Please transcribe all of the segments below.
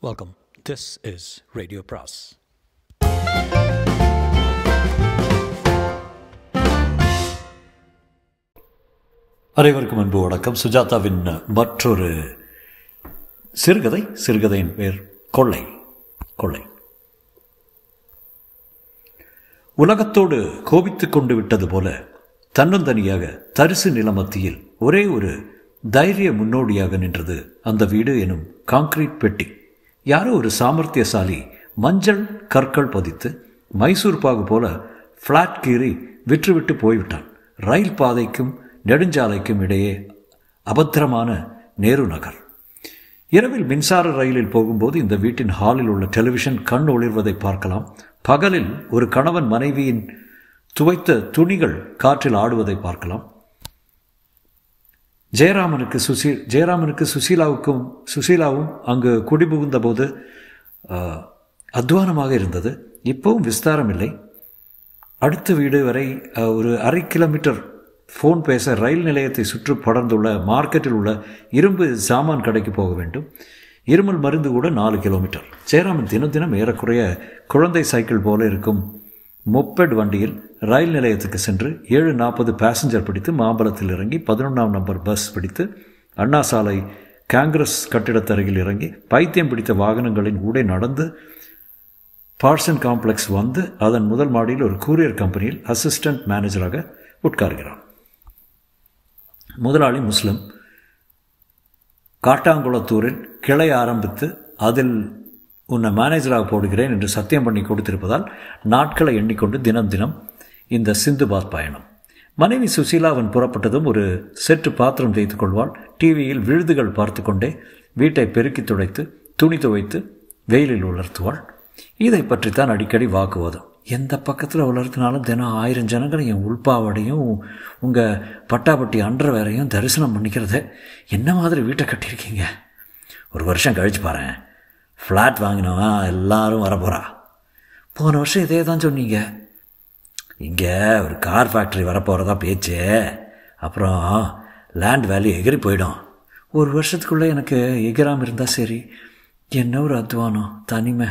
Welcome. This is Radio Pras. அனைவருக்கும் அன்பு வணக்கம் சுஜாதாவின் மற்றொரு சிறுகதை சிறுகதையின் பேர் கொள்ளை கொள்ளை உலகத்தோடு கோபித்துக் கொண்டு விட்டது போல தன்னந்தனியாக தரிசு நிலமத்தியில் ஒரே ஒரு தைரிய முன்னோடியாக நின்றது அந்த வீடு எனும் கான்கிரீட் பெட்டி யாரோ ஒரு சாமர்த்தியசாலி மஞ்சள் கற்கள் பதித்து மைசூர் பாகு போல ஃப்ளாட் கீறி விற்றுவிட்டு போய்விட்டான் ரயில் பாதைக்கும் நெடுஞ்சாலைக்கும் இடையே அபத்திரமான நேரு நகர் இரவில் மின்சார ரயிலில் போகும்போது இந்த வீட்டின் ஹாலில் உள்ள டெலிவிஷன் கண் ஒளிர்வதை பார்க்கலாம் பகலில் ஒரு கணவன் மனைவியின் துவைத்த துணிகள் காற்றில் ஆடுவதை பார்க்கலாம் ஜெயராமனுக்கு சுசி ஜெயராமனுக்கு சுசீலாவுக்கும் சுசீலாவும் அங்கு குடிபுகுந்த போது அத்வானமாக இருந்தது இப்போவும் விஸ்தாரம் இல்லை அடுத்த வீடு வரை ஒரு அரை கிலோமீட்டர் ஃபோன் பேச ரயில் நிலையத்தை சுற்று படர்ந்துள்ள மார்க்கெட்டில் உள்ள இரும்பு சாமான் கடைக்கு போக வேண்டும் இருமல் மருந்து கூட நாலு கிலோமீட்டர் ஜெயராமன் தினம் தினம் ஏறக்குறைய குழந்தை சைக்கிள் போல இருக்கும் மொப்பெட் வண்டியில் ரயில் நிலையத்துக்கு சென்று ஏழு நாற்பது பேசஞ்சர் பிடித்து மாம்பலத்தில் இறங்கி பதினொன்றாம் நம்பர் பஸ் பிடித்து அண்ணா சாலை காங்கிரஸ் கட்டிடத்தருகில் இறங்கி பைத்தியம் பிடித்த வாகனங்களின் ஊடே நடந்து பார்சன் காம்ப்ளெக்ஸ் வந்து அதன் முதல் மாடியில் ஒரு கூரியர் கம்பெனியில் அசிஸ்டன்ட் மேனேஜராக உட்கார்கிறான் முதலாளி முஸ்லிம் காட்டாங்குளத்தூரில் கிளை ஆரம்பித்து அதில் உன்னை மேனேஜராக போடுகிறேன் என்று சத்தியம் பண்ணி கொடுத்திருப்பதால் நாட்களை எண்ணிக்கொண்டு தினம் தினம் இந்த சிந்துபாத் பயணம் மனைவி சுசீலாவன் புறப்பட்டதும் ஒரு செட்டு பாத்திரம் தேய்த்து கொள்வாள் டிவியில் விழுதுகள் பார்த்து கொண்டே வீட்டை பெருக்கி துடைத்து துணி துவைத்து வெயிலில் உலர்த்துவாள் இதை பற்றித்தான் அடிக்கடி வாக்குவாதம் எந்த பக்கத்தில் உலர்த்தினாலும் தினம் ஆயிரம் ஜனங்களை என் உள்பாவடையும் உங்கள் பட்டாப்பட்டி அன்ற வேறையும் தரிசனம் பண்ணிக்கிறத என்ன மாதிரி வீட்டை கட்டியிருக்கீங்க ஒரு வருஷம் கழிச்சு பாரு ஃப்ளாட் வாங்கினவன் எல்லாரும் வரப்போகிறா போன வருஷம் இதே தான் சொன்னீங்க இங்கே ஒரு கார் ஃபேக்ட்ரி வரப்போகிறதா பேச்சு அப்புறம் லேண்ட் வேல்யூ எகிரி போயிடும் ஒரு வருஷத்துக்குள்ளே எனக்கு எகிராமல் இருந்தால் சரி என்ன ஒரு அத்வானம் தனிமை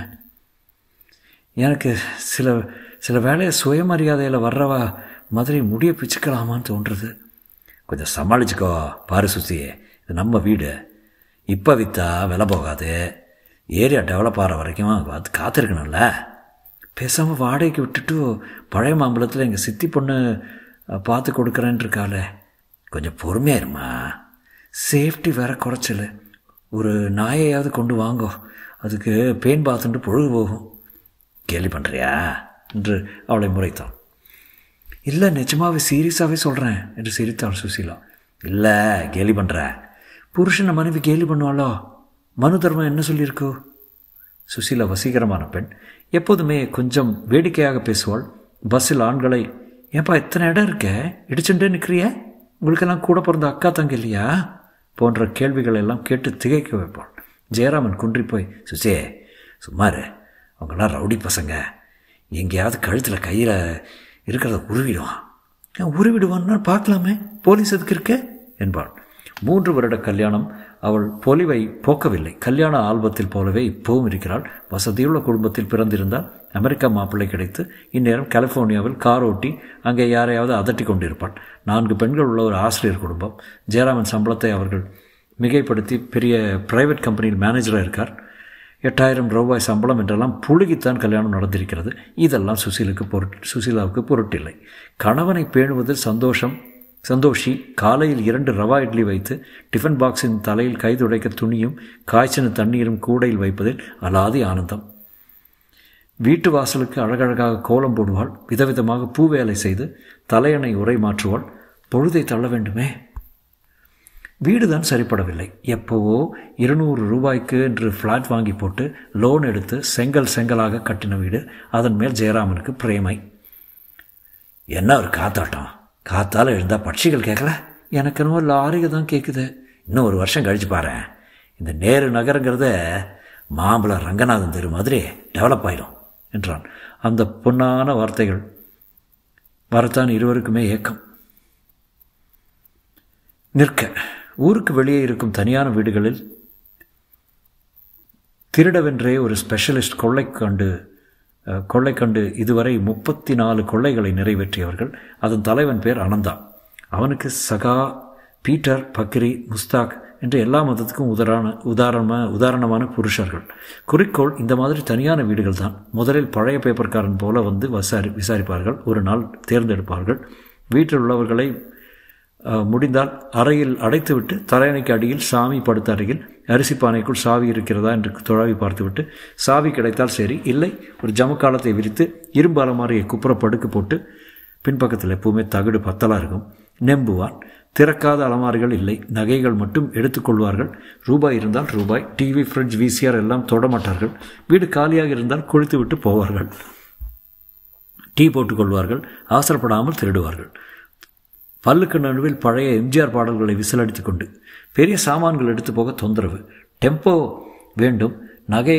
எனக்கு சில சில வேலையை சுயமரியாதையில் வர்றவா மாதிரி முடிய பிச்சுக்கலாமான்னு தோன்றுறது கொஞ்சம் சமாளிச்சுக்கோ பாரு சுசி இது நம்ம வீடு இப்போ விற்றா விலை போகாது ஏரியா டெவலப் ஆகிற வரைக்கும் அது காத்திருக்கணும்ல பேசாமல் வாடகைக்கு விட்டுட்டு பழைய மாம்பழத்தில் எங்கள் சித்தி பொண்ணு பார்த்து கொடுக்குறேன்னு இருக்காளே கொஞ்சம் பொறுமையாயிருமா சேஃப்டி வேற குறைச்சல் ஒரு நாயையாவது கொண்டு வாங்கோ அதுக்கு பெயின் பார்த்துட்டு பொழுது போகும் கேலி பண்ணுறியா என்று அவளை முறைத்தான் இல்லை நிஜமாவே சீரியஸாகவே சொல்கிறேன் என்று சிரித்தாள் சுசீலா இல்லை கேலி பண்ணுற புருஷனை மனைவி கேலி பண்ணுவாளோ மனு தர்மம் என்ன சொல்லியிருக்கோ சுசீலா வசீகரமான பெண் எப்போதுமே கொஞ்சம் வேடிக்கையாக பேசுவாள் பஸ்ஸில் ஆண்களை ஏன்பா இத்தனை இடம் இருக்க இடிச்சுட்டே நிற்கிறிய உங்களுக்கெல்லாம் கூட பிறந்த அக்கா தங்க இல்லையா போன்ற கேள்விகள் எல்லாம் கேட்டு திகைக்க வைப்பாள் ஜெயராமன் குன்றி போய் சுசே சும்மாரு அவங்களாம் ரவுடி பசங்க எங்கேயாவது கழுத்தில் கையில் இருக்கிறத உருவிடுவான் உருவிடுவான்னு பார்க்கலாமே போலீஸ் எதுக்கு இருக்க என்பாள் மூன்று வருட கல்யாணம் அவள் பொலிவை போக்கவில்லை கல்யாண ஆல்பத்தில் போலவே இப்போவும் இருக்கிறாள் வசதியுள்ள குடும்பத்தில் பிறந்திருந்தால் அமெரிக்கா மாப்பிள்ளை கிடைத்து இந்நேரம் கலிஃபோர்னியாவில் கார் ஓட்டி அங்கே யாரையாவது அதட்டி கொண்டிருப்பாள் நான்கு பெண்கள் உள்ள ஒரு ஆசிரியர் குடும்பம் ஜெயராமன் சம்பளத்தை அவர்கள் மிகைப்படுத்தி பெரிய பிரைவேட் கம்பெனியில் மேனேஜராக இருக்கார் எட்டாயிரம் ரூபாய் சம்பளம் என்றெல்லாம் புழுகித்தான் கல்யாணம் நடந்திருக்கிறது இதெல்லாம் சுசீலுக்கு பொருட் சுசீலாவுக்கு பொருட்டில்லை கணவனை பேணுவதில் சந்தோஷம் சந்தோஷி காலையில் இரண்டு ரவா இட்லி வைத்து டிஃபன் பாக்ஸின் தலையில் கைதுடைக்க துணியும் காய்ச்சின தண்ணீரும் கூடையில் வைப்பதில் அலாதி ஆனந்தம் வீட்டு வாசலுக்கு அழகழகாக கோலம் போடுவாள் விதவிதமாக பூ வேலை செய்து தலையணை உரை மாற்றுவாள் பொழுதை தள்ள வேண்டுமே வீடு தான் சரிப்படவில்லை எப்போவோ இருநூறு ரூபாய்க்கு என்று ஃப்ளாட் வாங்கி போட்டு லோன் எடுத்து செங்கல் செங்கலாக கட்டின வீடு அதன் மேல் ஜெயராமனுக்கு பிரேமை என்ன ஒரு காத்தாட்டம் காத்தால் எழுந்தால் பட்சிகள் கேட்கல எனக்கு என்னவோ லாரிக தான் கேட்குது இன்னும் ஒரு வருஷம் கழிச்சு பாரு இந்த நேரு நகருங்கிறத மாம்பழம் ரங்கநாதன் தெரு மாதிரி டெவலப் ஆயிடும் என்றான் அந்த பொன்னான வார்த்தைகள் வரத்தான் இருவருக்குமே ஏக்கம் நிற்க ஊருக்கு வெளியே இருக்கும் தனியான வீடுகளில் திருடவென்றே ஒரு ஸ்பெஷலிஸ்ட் கொள்ளை கண்டு கொள்ளை கண்டு இதுவரை முப்பத்தி நாலு கொள்ளைகளை நிறைவேற்றியவர்கள் அதன் தலைவன் பேர் அனந்தா அவனுக்கு சகா பீட்டர் பக்ரி முஸ்தாக் என்று எல்லா மதத்துக்கும் உதாரண உதாரணமாக உதாரணமான புருஷர்கள் குறிக்கோள் இந்த மாதிரி தனியான வீடுகள் தான் முதலில் பழைய பேப்பர்காரன் போல வந்து விசாரி விசாரிப்பார்கள் ஒரு நாள் தேர்ந்தெடுப்பார்கள் வீட்டில் உள்ளவர்களை முடிந்தால் அறையில் அடைத்துவிட்டு தலையணைக்கு அடியில் சாமி படுத்த அருகில் அரிசி பானைக்குள் சாவி இருக்கிறதா என்று துழாவி பார்த்துவிட்டு சாவி கிடைத்தால் சரி இல்லை ஒரு ஜமக்காலத்தை விரித்து இரும்பு அலமாரியை குப்புற படுக்கு போட்டு பின்பக்கத்தில் எப்பவுமே தகுடு பத்தலாக இருக்கும் நெம்புவான் திறக்காத அலமாரிகள் இல்லை நகைகள் மட்டும் எடுத்துக்கொள்வார்கள் ரூபாய் இருந்தால் ரூபாய் டிவி ஃப்ரிட்ஜ் விசிஆர் எல்லாம் தொடமாட்டார்கள் வீடு காலியாக இருந்தால் குளித்து விட்டு போவார்கள் டீ போட்டுக்கொள்வார்கள் அவசரப்படாமல் திருடுவார்கள் பல்லுக்கு நடுவில் பழைய எம்ஜிஆர் பாடல்களை விசிலடித்து கொண்டு பெரிய சாமான்கள் எடுத்து போக தொந்தரவு டெம்போ வேண்டும் நகை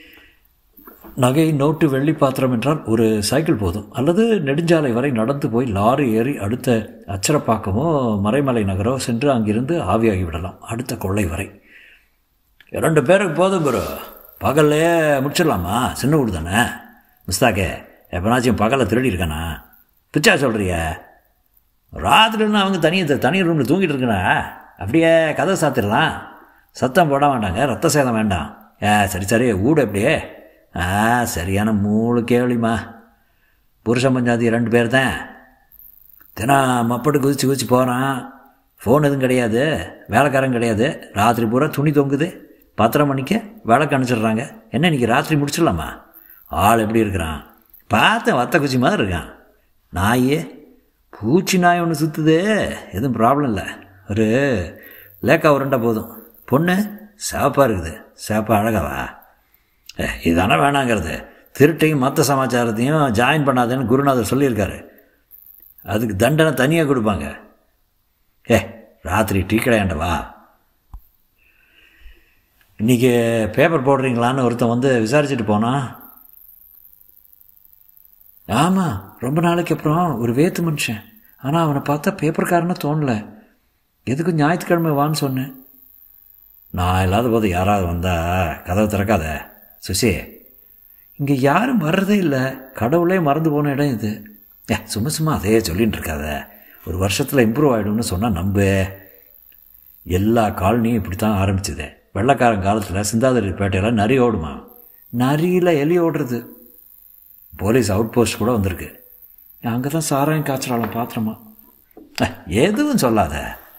நகை நோட்டு வெள்ளி பாத்திரம் என்றால் ஒரு சைக்கிள் போதும் அல்லது நெடுஞ்சாலை வரை நடந்து போய் லாரி ஏறி அடுத்த அச்சரப்பாக்கமோ மறைமலை நகரோ சென்று அங்கிருந்து ஆவியாகி விடலாம் அடுத்த கொள்ளை வரை இரண்டு பேருக்கு போதும் குரு பகல்லையே முடிச்சிடலாமா சின்ன வீடு தானே மிஸ்தாக்கே எப்போனாச்சும் பகலில் திருடி இருக்கானா பிச்சா சொல்கிறிய ராத்திரின்னு அவங்க தனியை தனி ரூமில் தூங்கிட்டு இருக்கனா அப்படியே கதை சாத்திடலாம் சத்தம் போட வேண்டாங்க ரத்த சேதம் வேண்டாம் ஏ சரி சரி ஊடு அப்படியே ஆ சரியான மூணு கேள்விமா புருஷன் பஞ்சாதி ரெண்டு பேர் தான் தினம் மப்பட்டு குதிச்சு குதிச்சு போகிறான் ஃபோன் எதுவும் கிடையாது வேலைக்காரன் கிடையாது ராத்திரி பூரா துணி தொங்குது பத்தரை மணிக்கு விளக்கு அனுப்பிச்சிடுறாங்க என்ன இன்றைக்கி ராத்திரி முடிச்சிடலாமா ஆள் எப்படி இருக்கிறான் பார்த்தேன் வத்த குச்சி மாதிரி இருக்கான் நாயே பூச்சி நாய் ஒன்று சுற்றுது எதுவும் ப்ராப்ளம் இல்லை ஒரு லேக்கா உருண்டா போதும் பொண்ணு சேப்பாக இருக்குது சேப்பா அழகாவா ஏ இதானே வேணாங்கிறது திருட்டையும் மற்ற சமாச்சாரத்தையும் ஜாயின் பண்ணாதேன்னு குருநாதர் சொல்லியிருக்காரு அதுக்கு தண்டனை தனியாக கொடுப்பாங்க ஏ ராத்திரி டீ கடையாண்டவா இன்றைக்கி பேப்பர் போடுறீங்களான்னு ஒருத்தன் வந்து விசாரிச்சுட்டு போனான் ஆமாம் ரொம்ப நாளைக்கு அப்புறம் ஒரு வேத்து மனுஷன் ஆனால் அவனை பார்த்தா பேப்பர்காரன்னு தோணலை எதுக்கும் ஞாயிற்றுக்கிழமை வான்னு சொன்னேன் நான் இல்லாத போது யாராவது வந்தால் கதவை திறக்காத சுசி இங்கே யாரும் வர்றதே இல்லை கடவுளே மறந்து போன இடம் இது ஏ சும்மா சும்மா அதே சொல்லிகிட்டு இருக்காத ஒரு வருஷத்தில் இம்ப்ரூவ் ஆகிடும்னு சொன்னால் நம்பு எல்லா காலனியும் இப்படி தான் ஆரம்பிச்சது வெள்ளக்காரன் காலத்தில் சிந்தாதிரி பேட்டையில் நரி ஓடுமா நரியில் எலி ஓடுறது போலீஸ் அவுட் போஸ்ட் கூட வந்திருக்கு அங்கே தான் சாராயம் காய்ச்சலாளம் பாத்திரமா எதுவும் சொல்லாத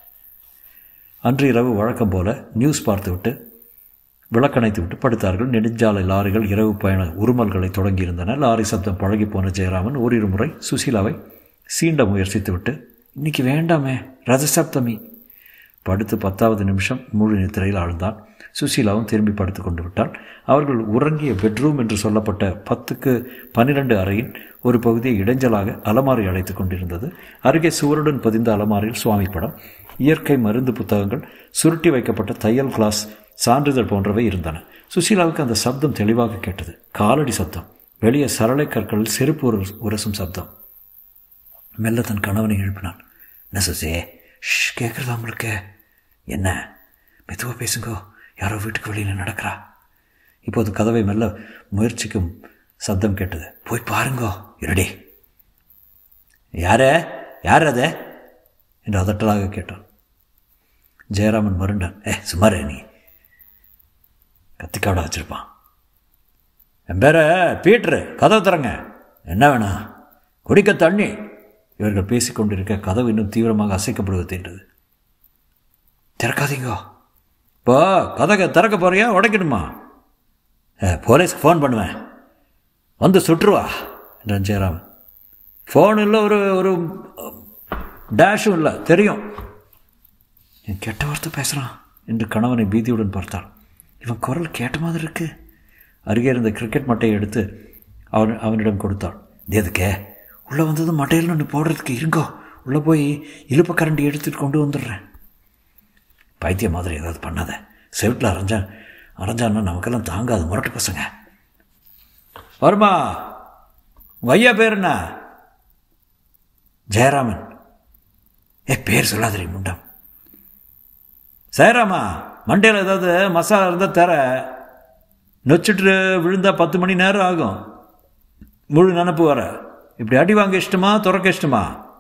அன்று இரவு வழக்கம் போல நியூஸ் பார்த்து விட்டு விளக்கணைத்து விட்டு படுத்தார்கள் நெடுஞ்சாலை லாரிகள் இரவு பயண உருமல்களை தொடங்கியிருந்தன லாரி சப்தம் பழகி போன ஜெயராமன் ஓரிரு முறை சுசீலாவை சீண்ட முயற்சித்து விட்டு இன்னைக்கு வேண்டாமே ரதசப்தமி படுத்து பத்தாவது நிமிஷம் முழு நித்திரையில் ஆழ்ந்தான் சுசீலாவும் திரும்பி படுத்து கொண்டு விட்டாள் அவர்கள் உறங்கிய பெட்ரூம் என்று சொல்லப்பட்ட பத்துக்கு பன்னிரண்டு அறையின் ஒரு பகுதியை இடைஞ்சலாக அலமாரி அழைத்து கொண்டிருந்தது அருகே சுவருடன் பதிந்த அலமாரியில் சுவாமி படம் இயற்கை மருந்து புத்தகங்கள் சுருட்டி வைக்கப்பட்ட தையல் கிளாஸ் சான்றிதழ் போன்றவை இருந்தன சுசீலாவுக்கு அந்த சப்தம் தெளிவாக கேட்டது காலடி சப்தம் வெளியே சரளை கற்களில் செருப்பு உர உரசும் சப்தம் மெல்ல தன் கணவனை எழுப்பினான் என்ன சுசே ஷ் கேட்குறதா உங்களுக்கு என்ன மெதுவாக பேசுங்கோ யாரோ வீட்டுக்கு வெளியில் நடக்கிறா இப்போது கதவை மெல்ல முயற்சிக்கும் சப்தம் கேட்டது போய் பாருங்கோ இருடே யாரே யார் அது என்று அதட்டலாக கேட்டான் ஜெயராமன் மருண்டான் ஏ சுமாரே நீ கத்திக்காட வச்சிருப்பான் என் பேர பீட்ரு கதவு தரங்க என்ன வேணாம் குடிக்க தண்ணி இவர்கள் பேசிக்கொண்டிருக்க கதவு இன்னும் தீவிரமாக அசைக்கப்படுவது தெரிந்தது திறக்காதீங்கோ இப்போ கதவை திறக்க போறியா உடைக்கணுமா போலீஸ்க்கு ஃபோன் பண்ணுவேன் வந்து சுற்றுவா என்றான் ஜெயராமன் ஃபோன் இல்லை ஒரு ஒரு டேஷும் இல்லை தெரியும் என் கெட்ட வார்த்தை பேசுகிறான் என்று கணவனை பீதியுடன் பார்த்தாள் இவன் குரல் கேட்ட மாதிரி இருக்கு அருகே இருந்த கிரிக்கெட் மட்டையை எடுத்து அவன் அவனிடம் கொடுத்தாள் எதுக்கே உள்ளே வந்ததும் மட்டையில் ஒன்று போடுறதுக்கு இருங்கோ உள்ளே போய் இழுப்ப கரண்டி எடுத்துகிட்டு கொண்டு வந்துடுறேன் பைத்திய மாதிரி ஏதாவது பண்ணாத செவிட்டில் அரைஞ்சா அரைஞ்சான்னா நமக்கெல்லாம் தாங்காது முரட்டு பசங்க வருமா உங்கள் ஐயா பேர் என்ன ஜெயராமன் ஏ பேர் சொல்லாதீ முண்டம் ஜெயராமா மண்டையில் ஏதாவது மசாலா இருந்தால் தர நொச்சிட்டு விழுந்தா பத்து மணி நேரம் ஆகும் முழு நினப்பு வர இப்படி அடி வாங்க இஷ்டமா துறக்க இஷ்டமா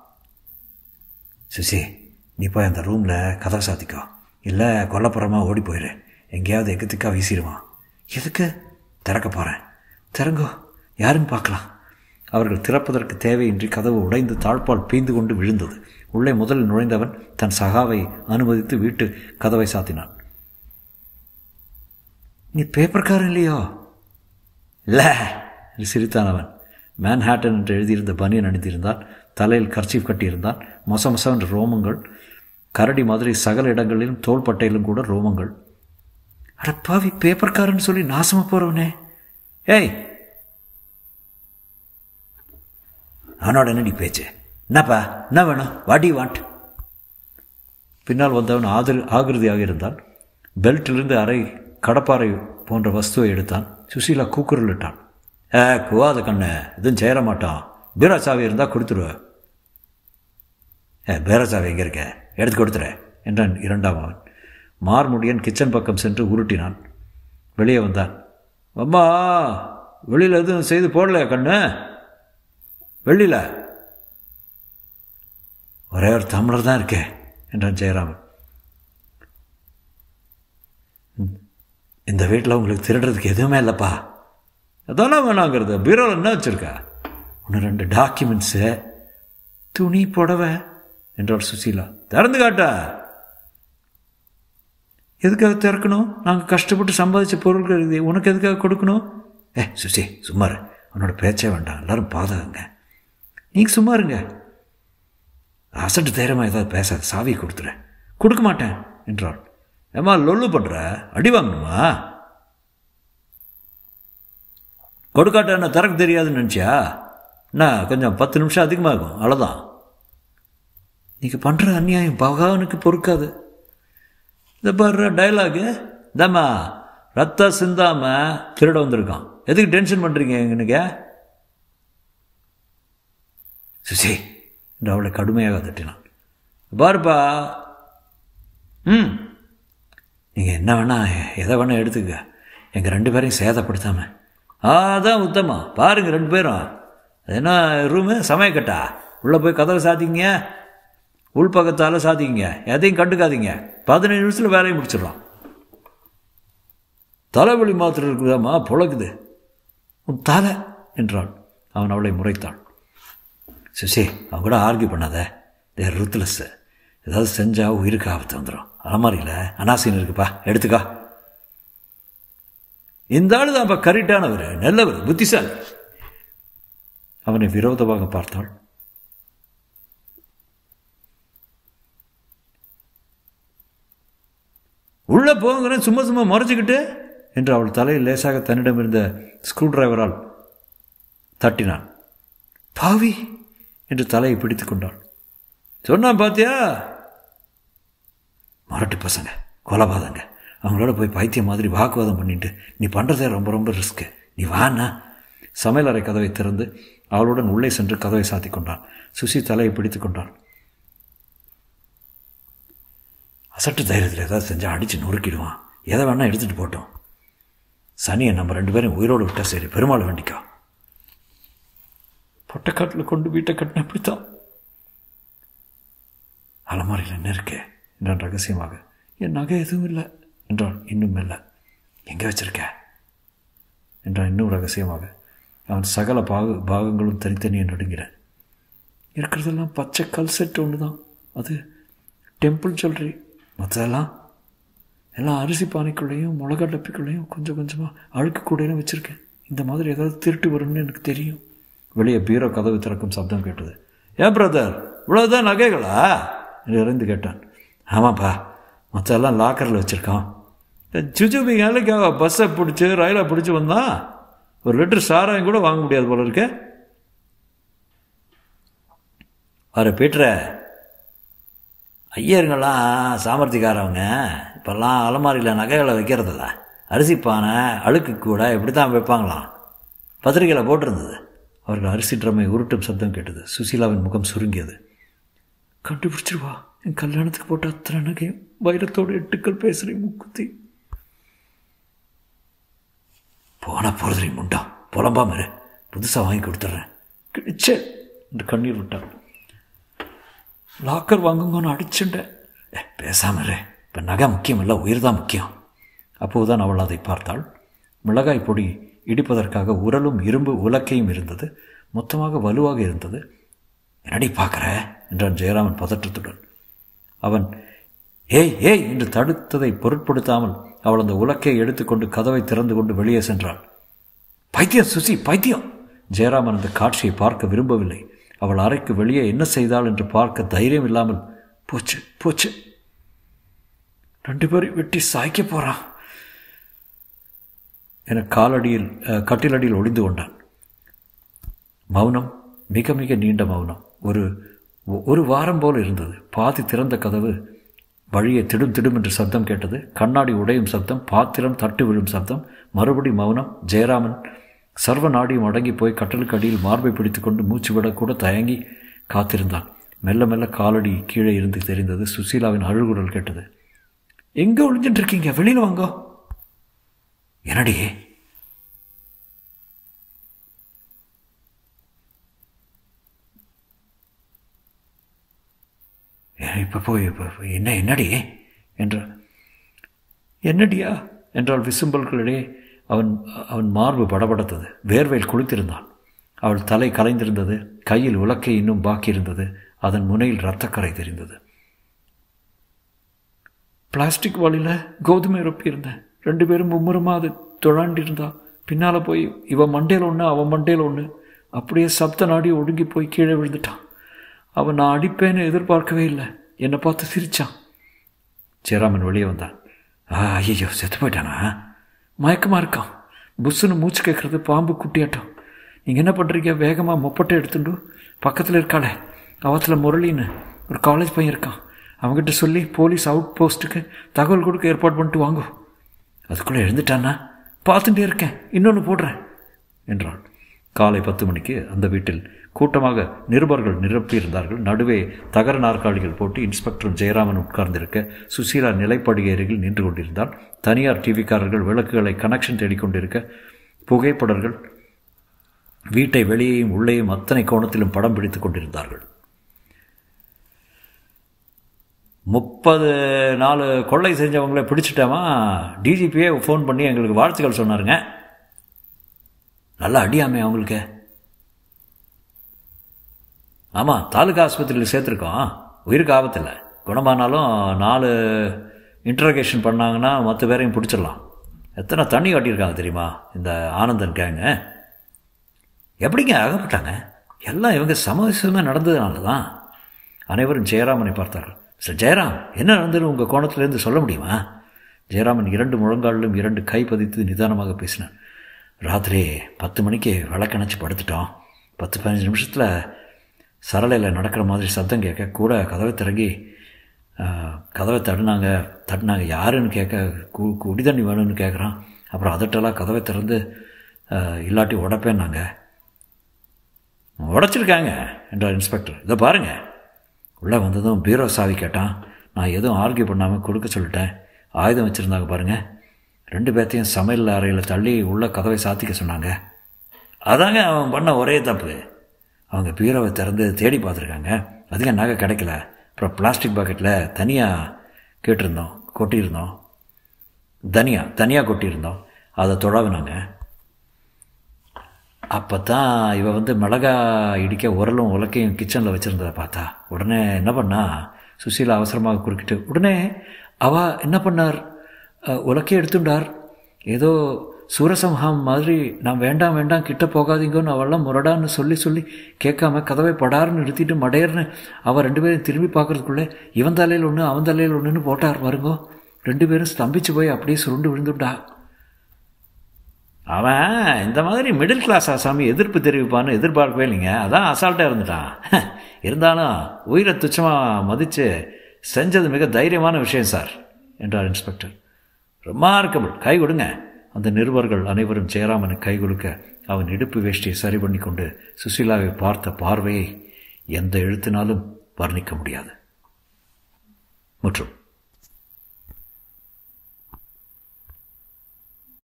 சுசி நீ போய் அந்த ரூமில் கதை சாத்திக்கோ இல்லை கொல்லப்புறமாக ஓடி போயிடு எங்கேயாவது எக்கத்துக்கா வீசிடுவான் எதுக்கு திறக்க போகிறேன் திறங்கோ யாருன்னு பார்க்கலாம் அவர்கள் திறப்பதற்கு தேவையின்றி கதவு உடைந்து தாழ்பால் பீந்து கொண்டு விழுந்தது உள்ளே முதலில் நுழைந்தவன் தன் சகாவை அனுமதித்து வீட்டு கதவை சாத்தினான் நீ பேப்பர்காரன் இல்லையோ இல்லை என்று சிரித்தான் அவன் மேன்ஹாட்டன் என்று எழுதியிருந்த பனியன் அணிந்திருந்தான் தலையில் கர்ச்சீஃப் கட்டியிருந்தான் மொச மொச என்ற ரோமங்கள் கரடி மாதிரி சகல இடங்களிலும் தோள்பட்டையிலும் கூட ரோமங்கள் அடப்பாவி பேப்பர்காரன் சொல்லி நாசமாக போகிறவனே ஏய் அவனோட என்னடி பேச்சு என்னப்பா என்ன வேணும் வாட் யூ வாண்ட் பின்னால் வந்தவன் ஆதிர் ஆகிருதியாக இருந்தான் பெல்ட்டிலிருந்து அரை கடப்பாறை போன்ற வஸ்துவை எடுத்தான் சுசீலா கூக்குரலிட்டான் ஏ குவாத கண்ணு எதுவும் சேர மாட்டான் பீரா சாவி இருந்தால் கொடுத்துருவேன் ஏ பீரா சாவி எங்கே இருக்க எடுத்து கொடுத்துற என்றான் இரண்டாம் அவன் மார்முடியன் கிச்சன் பக்கம் சென்று உருட்டினான் வெளியே வந்தான் அம்மா வெளியில் எதுவும் செய்து போடலையா கண்ணு வெளியில் ஒரே ஒரு தமிழர் தான் இருக்கே என்றான் ஜெயராமன் இந்த வீட்டில் உங்களுக்கு திருடுறதுக்கு எதுவுமே இல்லைப்பா அதெல்லாம் வேணாங்கிறது பீரோவில் என்ன வச்சுருக்கா ஒன்று ரெண்டு டாக்குமெண்ட்ஸு துணி புடவை என்றாள் சுசீலா திறந்து காட்டா எதுக்காக திறக்கணும் நாங்கள் கஷ்டப்பட்டு சம்பாதிச்ச பொருட்கள் இது உனக்கு எதுக்காக கொடுக்கணும் ஏ சுசி சும்மா இரு உன்னோட பேச்சே வேண்டாம் எல்லாரும் பாதகங்க நீங்கள் சும்மா இருங்க அசட்டு தைரியமாக ஏதாவது பேசாத சாவி கொடுத்துறேன் கொடுக்க மாட்டேன் என்றாள் ஏம்மா லொல்லு பண்ணுற அடி வாங்கணுமா கொடுக்காட்ட என்ன திறக்க தெரியாதுன்னு நினச்சியா என்ன கொஞ்சம் பத்து நிமிஷம் அதிகமாகும் அவ்வளோதான் நீங்கள் பண்ணுற அநியாயம் பகவானுக்கு பொறுக்காது இந்த பாரு டைலாகு தம்மா ரத்தம் சிந்தாமல் திருட வந்திருக்கான் எதுக்கு டென்ஷன் பண்ணுறீங்க எங்கனுக்கு சுசி என்று அவளை கடுமையாக தட்டினான் பாருப்பா ம் நீங்கள் என்ன வேணால் எதை வேணால் எடுத்துக்க எங்கள் ரெண்டு பேரையும் சேதப்படுத்தாமல் அதான் உத்தமம் பாருங்க ரெண்டு பேரும் அது என்ன ரூமு சமயக்கட்டா உள்ளே போய் கதவை சாத்திங்க உள்பக்கத்தால் சாத்திங்க எதையும் கண்டுக்காதீங்க பதினேழு நிமிஷத்தில் வேலையை முடிச்சிடலாம் தலைவலி மாத்திரம் இருக்குதாம்மா புழக்குது உன் தலை என்றாள் அவன் அவளை முறைத்தான் சுசி அவன் கூட ஆர்கியூ பண்ணாத தேர் ருத்லஸ் ஏதாவது செஞ்சால் உயிருக்கு ஆபத்து வந்துடும் அலமாரியில் அனாசின் இருக்குப்பா எடுத்துக்கா இந்த ஆள் தான்ப்பா கரெக்டானவர் நல்லவர் புத்திசாலி அவனை விரோதமாக பார்த்தாள் உள்ளே போங்கிறேன் சும்மா சும்மா மறைச்சிக்கிட்டு என்று அவள் தலையில் லேசாக தன்னிடம் இருந்த ஸ்க்ரூ டிரைவரால் தட்டினான் பாவி என்று தலையை பிடித்து கொண்டாள் சொன்னான் பாத்தியா மரட்டு பசங்க கொலபாதங்க அவங்களோட போய் பைத்தியம் மாதிரி வாக்குவாதம் பண்ணிட்டு நீ பண்ணுறதே ரொம்ப ரொம்ப ரிஸ்க்கு நீ வாண்ணா சமையலறை கதவை திறந்து அவளுடன் உள்ளே சென்று கதவை சாத்தி கொண்டான் சுசி தலையை பிடித்து கொண்டான் அசட்டு தைரியத்தில் ஏதாவது செஞ்சால் அடித்து நொறுக்கிடுவான் எதை வேணால் எடுத்துகிட்டு போட்டோம் சனியை நம்ம ரெண்டு பேரும் உயிரோடு விட்டால் சரி பெருமாள் வேண்டிக்கா பொட்டக்காட்டில் கொண்டு வீட்டை கட்டின அப்படித்தான் அலமாரியில் என்ன இருக்கே என்றான் ரகசியமாக என் நகை எதுவும் இல்லை என்றான் இன்னும் இல்லை எங்கே வச்சிருக்க என்றான் இன்னும் ரகசியமாக அவன் சகல பாக பாகங்களும் தனித்தனியே நடுங்கிறேன் இருக்கிறதெல்லாம் பச்சை கல் செட்டு ஒன்று தான் அது டெம்பிள் ஜுவல்லரி மற்றதெல்லாம் எல்லாம் அரிசி பானைக்குள்ளேயும் மிளகா டப்பிக்குள்ளேயும் கொஞ்சம் கொஞ்சமாக அழுக்கு கூடையிலும் வச்சுருக்கேன் இந்த மாதிரி ஏதாவது திருட்டு வரும்னு எனக்கு தெரியும் வெளியே பீரோ கதவு திறக்கும் சப்தம் கேட்டது ஏன் பிரதர் இவ்வளோதான் நகைகளா என்று இறந்து கேட்டான் ஆமாப்பா மற்றெல்லாம் லாக்கரில் வச்சுருக்கான் சுஜுபி வேலைக்காக பஸ்ஸை பிடிச்சி ரயிலை பிடிச்சி வந்தான் ஒரு லிட்டர் சாராயம் கூட வாங்க முடியாது போல இருக்க வர பீட்ர ஐயருங்கெல்லாம் சாமர்த்திக்காரவங்க இப்போல்லாம் அலமாரியில் நகைகளை வைக்கிறதில்ல அரிசி பானை அழுக்கு கூட இப்படி தான் வைப்பாங்களாம் பத்திரிக்கையில் போட்டிருந்தது அவர்கள் அரிசி ட்ரம்மை உருட்டும் சப்தம் கேட்டது சுசீலாவின் முகம் சுருங்கியது கண்டுபிடிச்சிருவா என் கல்யாணத்துக்கு போட்ட அத்தனை நகையும் வைரத்தோடு எட்டுக்கள் பேசுகிறேன் முக்குத்தி போனா போகிறதுரி முண்டா புலம்பாம இரு புதுசாக வாங்கி கொடுத்துட்றேன் கிழிச்சே என்று கண்ணீர் விட்டான் லாக்கர் வாங்குங்கன்னு அடிச்சுட்டேன் ஏ பேசாம இரு இப்போ நகை முக்கியம் இல்லை உயிர் தான் முக்கியம் அப்போதுதான் அவள் அதை பார்த்தாள் மிளகாய் பொடி இடிப்பதற்காக உரலும் இரும்பு உலக்கையும் இருந்தது மொத்தமாக வலுவாக இருந்தது என்னடி பார்க்குற என்றான் ஜெயராமன் பதற்றத்துடன் அவன் ஏய் ஏய் என்று தடுத்ததை பொருட்படுத்தாமல் அவள் அந்த உலக்கையை எடுத்துக்கொண்டு கதவை திறந்து கொண்டு வெளியே சென்றாள் பைத்தியம் சுசி பைத்தியம் ஜெயராமன் அந்த காட்சியை பார்க்க விரும்பவில்லை அவள் அறைக்கு வெளியே என்ன செய்தாள் என்று பார்க்க தைரியம் இல்லாமல் போச்சு போச்சு ரெண்டு பேரும் வெட்டி சாய்க்க போறான் என காலடியில் கட்டிலடியில் ஒளிந்து கொண்டான் மௌனம் மிக மிக நீண்ட மௌனம் ஒரு ஒரு வாரம் போல் இருந்தது பாதி திறந்த கதவு வழியே திடும் திடும் என்று சப்தம் கேட்டது கண்ணாடி உடையும் சப்தம் பாத்திரம் தட்டு விழும் சப்தம் மறுபடி மௌனம் ஜெயராமன் சர்வ நாடியும் அடங்கி போய் கட்டலுக்கு அடியில் மார்பை பிடித்துக்கொண்டு மூச்சு விடக்கூட தயங்கி காத்திருந்தான் மெல்ல மெல்ல காலடி கீழே இருந்து தெரிந்தது சுசீலாவின் அழுகுரல் கேட்டது எங்கே ஒளிஞ்சிட்டு இருக்கீங்க வெளியில் வாங்கோ என்னடி இப்போ போய் இப்போ என்ன என்னடி என்ற என்னடியா என்றால் விசும்பல்களிடையே அவன் அவன் மார்பு படபடத்தது வேர்வையில் குளித்திருந்தான் அவள் தலை கலைந்திருந்தது கையில் உலக்கை இன்னும் பாக்கி இருந்தது அதன் முனையில் இரத்தக்கரை தெரிந்தது பிளாஸ்டிக் வாளியில் கோதுமை ரொப்பியிருந்தேன் ரெண்டு பேரும் மும்முரமாக அது தொழாண்டிருந்தா பின்னால் போய் இவன் மண்டையில் ஒன்று அவன் மண்டையில் ஒன்று அப்படியே சப்த நாடி ஒடுங்கி போய் கீழே விழுந்துட்டான் அவன் நான் அடிப்பேன்னு எதிர்பார்க்கவே இல்லை என்னை பார்த்து சிரிச்சான் ஜெயராமன் வெளியே வந்தான் ஆ ஐயோ செத்து போயிட்டானா மயக்கமாக இருக்கான் புஸ்ஸுன்னு மூச்சு கேட்குறது பாம்பு குட்டியாட்டம் நீங்கள் என்ன பண்ணுறீங்க வேகமாக மொப்பட்டை எடுத்துட்டு பக்கத்தில் இருக்காளே அவத்தில் முரளின்னு ஒரு காலேஜ் பையன் இருக்கான் அவங்ககிட்ட சொல்லி போலீஸ் அவுட் போஸ்ட்டுக்கு தகவல் கொடுக்க ஏற்பாடு பண்ணிட்டு வாங்கோ அதுக்குள்ளே எழுந்துட்டானா பார்த்துட்டே இருக்கேன் இன்னொன்று போடுறேன் என்றான் காலை பத்து மணிக்கு அந்த வீட்டில் கூட்டமாக நிருபர்கள் நிரப்பியிருந்தார்கள் நடுவே தகர நாற்காலிகள் போட்டு இன்ஸ்பெக்டரும் ஜெயராமன் உட்கார்ந்திருக்க சுசீலா நிலைப்படுகை அருகில் நின்று கொண்டிருந்தால் தனியார் டிவிக்காரர்கள் விளக்குகளை கனெக்ஷன் தேடிக்கொண்டிருக்க புகைப்படர்கள் வீட்டை வெளியேயும் உள்ளேயும் அத்தனை கோணத்திலும் படம் பிடித்துக் கொண்டிருந்தார்கள் முப்பது நாலு கொள்ளை செஞ்சவங்கள பிடிச்சிட்டோமா டிஜிபியே ஃபோன் பண்ணி எங்களுக்கு வாழ்த்துக்கள் சொன்னாருங்க நல்லா அடியாமே அவங்களுக்கு ஆமாம் தாலுகா ஆஸ்பத்திரியில் சேர்த்துருக்கோம் உயிருக்கு ஆபத்தில் குணமானாலும் நாலு இன்ட்ரகேஷன் பண்ணாங்கன்னா மற்ற பேரையும் பிடிச்சிடலாம் எத்தனை தண்ணி காட்டியிருக்காங்க தெரியுமா இந்த ஆனந்தன் கேங்க எப்படிங்க அகப்பட்டாங்க எல்லாம் இவங்க சமவசமாக நடந்ததுனால தான் அனைவரும் ஜெயராமனை பார்த்தார்கள் சார் ஜெயராம் என்ன நடந்ததுன்னு உங்கள் கோணத்திலேருந்து சொல்ல முடியுமா ஜெயராமன் இரண்டு முழங்காலிலும் இரண்டு கை பதித்து நிதானமாக பேசினான் ராத்திரி பத்து மணிக்கு விளக்கணைச்சி படுத்துட்டோம் பத்து பதினஞ்சு நிமிஷத்தில் சரளையில் நடக்கிற மாதிரி சத்தம் கேட்க கூட கதவை திறங்கி கதவை தட்டினாங்க தட்டினாங்க யாருன்னு கேட்க கு குடி தண்ணி வேணும்னு கேட்குறான் அப்புறம் அதட்டெல்லாம் கதவை திறந்து இல்லாட்டி உடப்பேன்னாங்க உடச்சிருக்காங்க என்றார் இன்ஸ்பெக்டர் இதை பாருங்கள் உள்ளே வந்ததும் பீரோ சாவி கேட்டான் நான் எதுவும் ஆர்கியூ பண்ணாமல் கொடுக்க சொல்லிட்டேன் ஆயுதம் வச்சுருந்தாங்க பாருங்கள் ரெண்டு பேர்த்தையும் சமையல் அறையில் தள்ளி உள்ள கதவை சாத்திக்க சொன்னாங்க அதாங்க அவன் பண்ண ஒரே தப்பு அவங்க பீரோவை திறந்து தேடி பார்த்துருக்காங்க அதிகம் நகை கிடைக்கல அப்புறம் பிளாஸ்டிக் பாக்கெட்டில் தனியாக கேட்டிருந்தோம் கொட்டியிருந்தோம் தனியாக தனியாக கொட்டியிருந்தோம் அதை தொடாவினாங்க அப்போ தான் இவ வந்து மிளகா இடிக்க உரலும் உலக்கையும் கிச்சனில் வச்சுருந்ததை பார்த்தா உடனே என்ன பண்ணா சுசீலா அவசரமாக குறுக்கிட்டு உடனே அவ என்ன பண்ணார் உலக்கையை எடுத்துட்டார் ஏதோ சூரசம்ஹாம் மாதிரி நான் வேண்டாம் வேண்டாம் கிட்ட போகாதீங்கன்னு அவெல்லாம் முரடான்னு சொல்லி சொல்லி கேட்காம கதவை படார்னு நிறுத்திட்டு மடையர்னு அவள் ரெண்டு பேரும் திரும்பி பார்க்கறதுக்குள்ளே இவன் தலையில் ஒன்று அவன் தலையில் ஒன்றுன்னு போட்டார் பாருங்கோ ரெண்டு பேரும் ஸ்தம்பிச்சு போய் அப்படியே சுருண்டு விழுந்துட்டா அவன் இந்த மாதிரி மிடில் கிளாஸ் ஆசாமி எதிர்ப்பு தெரிவிப்பான்னு எதிர்பார்க்கவே இல்லைங்க அதான் அசால்ட்டாக இருந்துட்டான் இருந்தாலும் உயிரை துச்சமாக மதித்து செஞ்சது மிக தைரியமான விஷயம் சார் என்றார் இன்ஸ்பெக்டர் ரிமார்க்கபிள் கை கொடுங்க அந்த நிருபர்கள் அனைவரும் ஜெயராமனை கை கொடுக்க அவன் இடுப்பு வேஷ்டியை சரி பண்ணி கொண்டு சுசீலாவை பார்த்த பார்வையை எந்த எழுத்தினாலும் வர்ணிக்க முடியாது மற்றும்